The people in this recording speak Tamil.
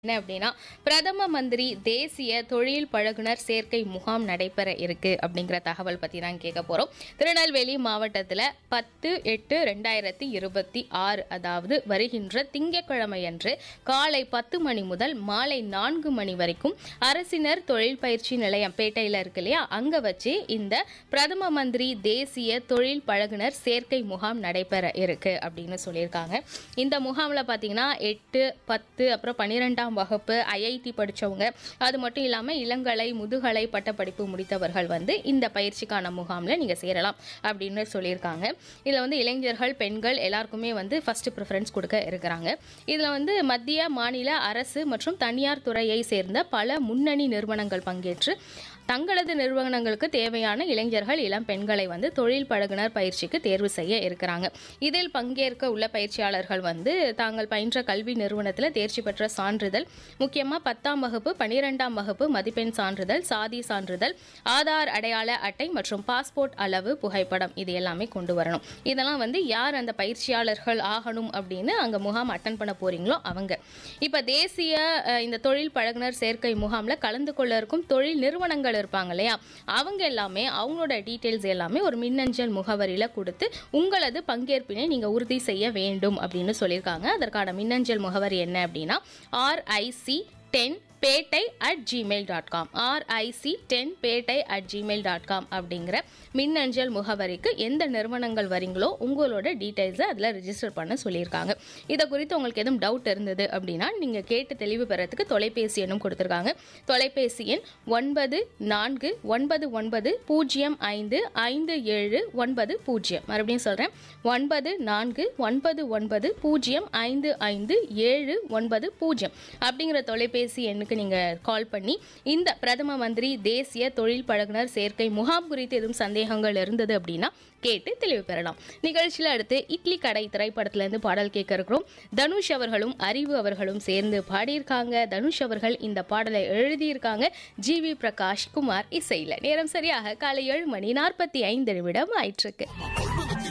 என்ன அப்படின்னா பிரதம மந்திரி தேசிய தொழில் பழகுனர் சேர்க்கை முகாம் நடைபெற இருக்கு அப்படிங்கிற தகவல் பத்தி தான் கேட்க போறோம் திருநெல்வேலி மாவட்டத்தில் பத்து எட்டு ரெண்டாயிரத்தி இருபத்தி ஆறு அதாவது வருகின்ற திங்கட்கிழமையன்று காலை பத்து மணி முதல் மாலை நான்கு மணி வரைக்கும் அரசினர் தொழில் பயிற்சி நிலையம் பேட்டையில் இருக்கு இல்லையா அங்க வச்சு இந்த பிரதம மந்திரி தேசிய தொழில் பழகுனர் சேர்க்கை முகாம் நடைபெற இருக்கு அப்படின்னு சொல்லியிருக்காங்க இந்த முகாமில் பார்த்தீங்கன்னா எட்டு பத்து அப்புறம் பன்னிரெண்டாம் வகுப்பு ஐஐடி படித்தவங்க அது மட்டும் இல்லாமல் இளங்கலை முதுகலை பட்டப்படிப்பு முடித்தவர்கள் வந்து இந்த பயிற்சிக்கான முகாமில் நீங்கள் சேரலாம் அப்படின்னு சொல்லியிருக்காங்க இதில் வந்து இளைஞர்கள் பெண்கள் எல்லாருக்குமே வந்து ஃபர்ஸ்ட் ப்ரிஃபரன்ஸ் கொடுக்க இருக்கிறாங்க இதில் வந்து மத்திய மாநில அரசு மற்றும் தனியார் துறையை சேர்ந்த பல முன்னணி நிறுவனங்கள் பங்கேற்று தங்களது நிறுவனங்களுக்கு தேவையான இளைஞர்கள் இளம் பெண்களை வந்து தொழில் பழகுனர் பயிற்சிக்கு தேர்வு செய்ய இருக்கிறாங்க இதில் பங்கேற்க உள்ள பயிற்சியாளர்கள் வந்து தாங்கள் பயின்ற கல்வி நிறுவனத்தில் தேர்ச்சி பெற்ற சான்றிதழ் முக்கியமாக பத்தாம் வகுப்பு பனிரெண்டாம் வகுப்பு மதிப்பெண் சான்றிதழ் சாதி சான்றிதழ் ஆதார் அடையாள அட்டை மற்றும் பாஸ்போர்ட் அளவு புகைப்படம் இது எல்லாமே கொண்டு வரணும் இதெல்லாம் வந்து யார் அந்த பயிற்சியாளர்கள் ஆகணும் அப்படின்னு அங்கே முகாம் அட்டன் பண்ண போறீங்களோ அவங்க இப்போ தேசிய அஹ், இந்த தொழில் பழகுனர் சேர்க்கை முகாமில் கலந்து கொள்ள இருக்கும் தொழில் நிறுவனங்கள் இருப்பாங்க இல்லையா அவங்க எல்லாமே அவங்களோட டீட்டெயில்ஸ் எல்லாமே ஒரு மின்னஞ்சல் முகவரியில் கொடுத்து உங்களது பங்கேற்பினை நீங்கள் உறுதி செய்ய வேண்டும் அப்படின்னு சொல்லியிருக்காங்க அதற்கான மின்னஞ்சல் முகவரி என்ன அப்படின்னா ஆர்ஐசி டென் பேட்டை at Gmail dot com RIC ten பேட்டை அட் ஜிமெயில் டாட் காம் அப்படிங்கிற மின்னஞ்சல் முகவரிக்கு எந்த நிறுவனங்கள் வரீங்களோ உங்களோட டீட்டெயில்ஸை அதில் ரிஜிஸ்டர் பண்ண சொல்லியிருக்காங்க இதை குறித்து உங்களுக்கு எதுவும் டவுட் இருந்தது அப்படின்னா நீங்கள் கேட்டு தெளிவு பெறத்துக்கு தொலைபேசி எண்ணும் கொடுத்துருக்காங்க தொலைபேசி எண் ஒன்பது நான்கு ஒன்பது ஒன்பது பூஜ்ஜியம் ஐந்து ஐந்து ஏழு ஒன்பது பூஜ்ஜியம் மறுபடியும் சொல்கிறேன் ஒன்பது நான்கு ஒன்பது ஒன்பது பூஜ்ஜியம் ஐந்து ஐந்து ஏழு ஒன்பது பூஜ்ஜியம் அப்படிங்கிற தொலைபேசி எண்ணுக்கு நீங்கள் கால் பண்ணி இந்த பிரதம மந்திரி தேசிய தொழில் பழகுனர் சேர்க்கை முகாம் குறித்து எதுவும் சந்தேகங்கள் இருந்தது அப்படின்னா கேட்டு தெளிவு பெறலாம் நிகழ்ச்சியில் அடுத்து இட்லி கடை திரைப்படத்திலேருந்து பாடல் கேட்க இருக்கிறோம் தனுஷ் அவர்களும் அறிவு அவர்களும் சேர்ந்து பாடியிருக்காங்க தனுஷ் அவர்கள் இந்த பாடலை எழுதியிருக்காங்க ஜி வி பிரகாஷ் குமார் இசையில் நேரம் சரியாக காலை ஏழு மணி நாற்பத்தி ஐந்து நிமிடம் ஆயிட்டிருக்கு